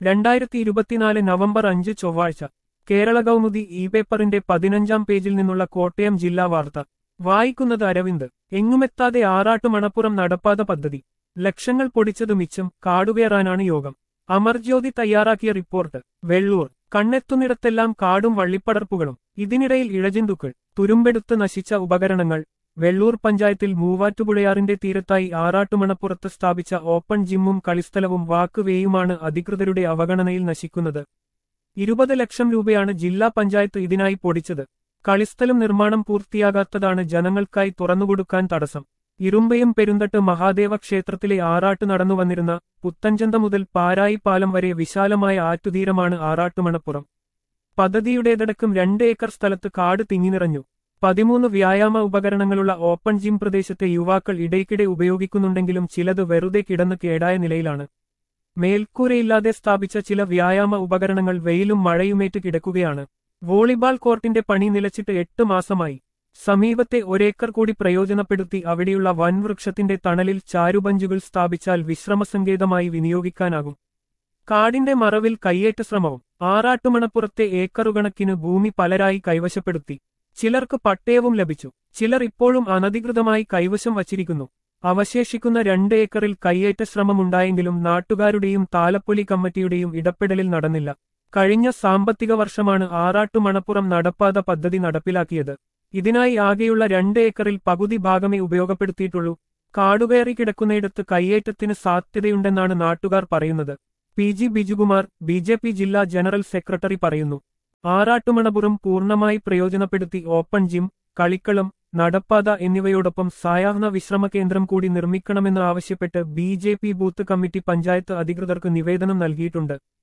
രണ്ടായിരത്തി ഇരുപത്തിനാല് നവംബർ അഞ്ച് ചൊവ്വാഴ്ച കേരള കൗമുദി ഇ പേപ്പറിന്റെ പതിനഞ്ചാം പേജിൽ നിന്നുള്ള കോട്ടയം ജില്ലാ വാർത്ത വായിക്കുന്നത് അരവിന്ദ് എങ്ങുമെത്താതെ ആറാട്ട് മണപ്പുറം നടപ്പാത പദ്ധതി ലക്ഷങ്ങൾ പൊടിച്ചത് മിച്ചം കാടുകയറാനാണ് യോഗം അമർജ്യോതി തയ്യാറാക്കിയ റിപ്പോർട്ട് വെള്ളൂർ കണ്ണെത്തുന്നിടത്തെല്ലാം കാടും വള്ളിപ്പടർപ്പുകളും ഇതിനിടയിൽ ഇഴജന്തുക്കൾ തുരുമ്പെടുത്ത് നശിച്ച ഉപകരണങ്ങൾ വെള്ളൂർ പഞ്ചായത്തിൽ മൂവാറ്റുപുഴയാറിന്റെ തീരത്തായി ആറാട്ടുമണപ്പുറത്ത് സ്ഥാപിച്ച ഓപ്പൺ ജിമ്മും കളിസ്ഥലവും വാക്കുവേയുമാണ് അധികൃതരുടെ അവഗണനയിൽ നശിക്കുന്നത് ഇരുപത് ലക്ഷം രൂപയാണ് ജില്ലാ പഞ്ചായത്ത് ഇതിനായി പൊടിച്ചത് കളിസ്ഥലം നിർമ്മാണം പൂർത്തിയാകാത്തതാണ് ജനങ്ങൾക്കായി തുറന്നുകൊടുക്കാൻ തടസ്സം ഇരുമ്പയും പെരുന്തട്ട് മഹാദേവ ക്ഷേത്രത്തിലെ ആറാട്ട് നടന്നുവന്നിരുന്ന പുത്തഞ്ചന്ത മുതൽ പാരായി പാലം വരെ വിശാലമായ ആറ്റുതീരമാണ് ആറാട്ടുമണപ്പുറം പദ്ധതിയുടേതടക്കം രണ്ട് ഏക്കർ സ്ഥലത്ത് കാട് തിങ്ങിനിറഞ്ഞു പതിമൂന്ന് വ്യായാമ ഉപകരണങ്ങളുള്ള ഓപ്പൺ ജിം പ്രദേശത്തെ യുവാക്കൾ ഇടയ്ക്കിടെ ഉപയോഗിക്കുന്നുണ്ടെങ്കിലും ചിലത് വെറുതെ കിടന്ന് കേടായ നിലയിലാണ് മേൽക്കൂരയില്ലാതെ സ്ഥാപിച്ച ചില വ്യായാമ ഉപകരണങ്ങൾ വെയിലും മഴയുമേറ്റ് കിടക്കുകയാണ് വോളിബാൾ കോർട്ടിന്റെ പണി നിലച്ചിട്ട് എട്ട് മാസമായി സമീപത്തെ ഒരേക്കർ കൂടി പ്രയോജനപ്പെടുത്തി അവിടെയുള്ള വൻവൃക്ഷത്തിന്റെ തണലിൽ ചാരുബഞ്ചുകൾ സ്ഥാപിച്ചാൽ വിശ്രമസങ്കേതമായി വിനിയോഗിക്കാനാകും കാടിന്റെ മറവിൽ കയ്യേറ്റ ശ്രമവും ആറാട്ടുമണപ്പുറത്തെ ഏക്കറുകണക്കിന് ഭൂമി പലരായി കൈവശപ്പെടുത്തി ചിലർക്ക് പട്ടയവും ലഭിച്ചു ചിലർ ഇപ്പോഴും അനധികൃതമായി കൈവശം വച്ചിരിക്കുന്നു അവശേഷിക്കുന്ന രണ്ട് ഏക്കറിൽ കയ്യേറ്റ ശ്രമമുണ്ടായെങ്കിലും നാട്ടുകാരുടെയും താലപ്പൊലി കമ്മിറ്റിയുടെയും ഇടപെടലിൽ നടന്നില്ല കഴിഞ്ഞ സാമ്പത്തിക വർഷമാണ് ആറാട്ടുമണപ്പുറം നടപ്പാത പദ്ധതി നടപ്പിലാക്കിയത് ഇതിനായി ആകെയുള്ള രണ്ട് ഏക്കറിൽ പകുതി ഭാഗമേ ഉപയോഗപ്പെടുത്തിയിട്ടുള്ളൂ കാടുകയറി കിടക്കുന്നയിടത്ത് കയ്യേറ്റത്തിന് സാധ്യതയുണ്ടെന്നാണ് നാട്ടുകാർ പറയുന്നത് P G Bijukumar B J P ജില്ലാ ജനറൽ സെക്രട്ടറി പറയുന്നു ആറാട്ടുമണപുരം പൂർണ്ണമായി പ്രയോജനപ്പെടുത്തി ഓപ്പൺ ജിം കളിക്കളം നടപ്പാത എന്നിവയോടൊപ്പം സായാഹ്ന വിശ്രമ കേന്ദ്രം കൂടി നിർമ്മിക്കണമെന്ന് ആവശ്യപ്പെട്ട് ബി ബൂത്ത് കമ്മിറ്റി പഞ്ചായത്ത് അധികൃതർക്ക് നിവേദനം നൽകിയിട്ടുണ്ട്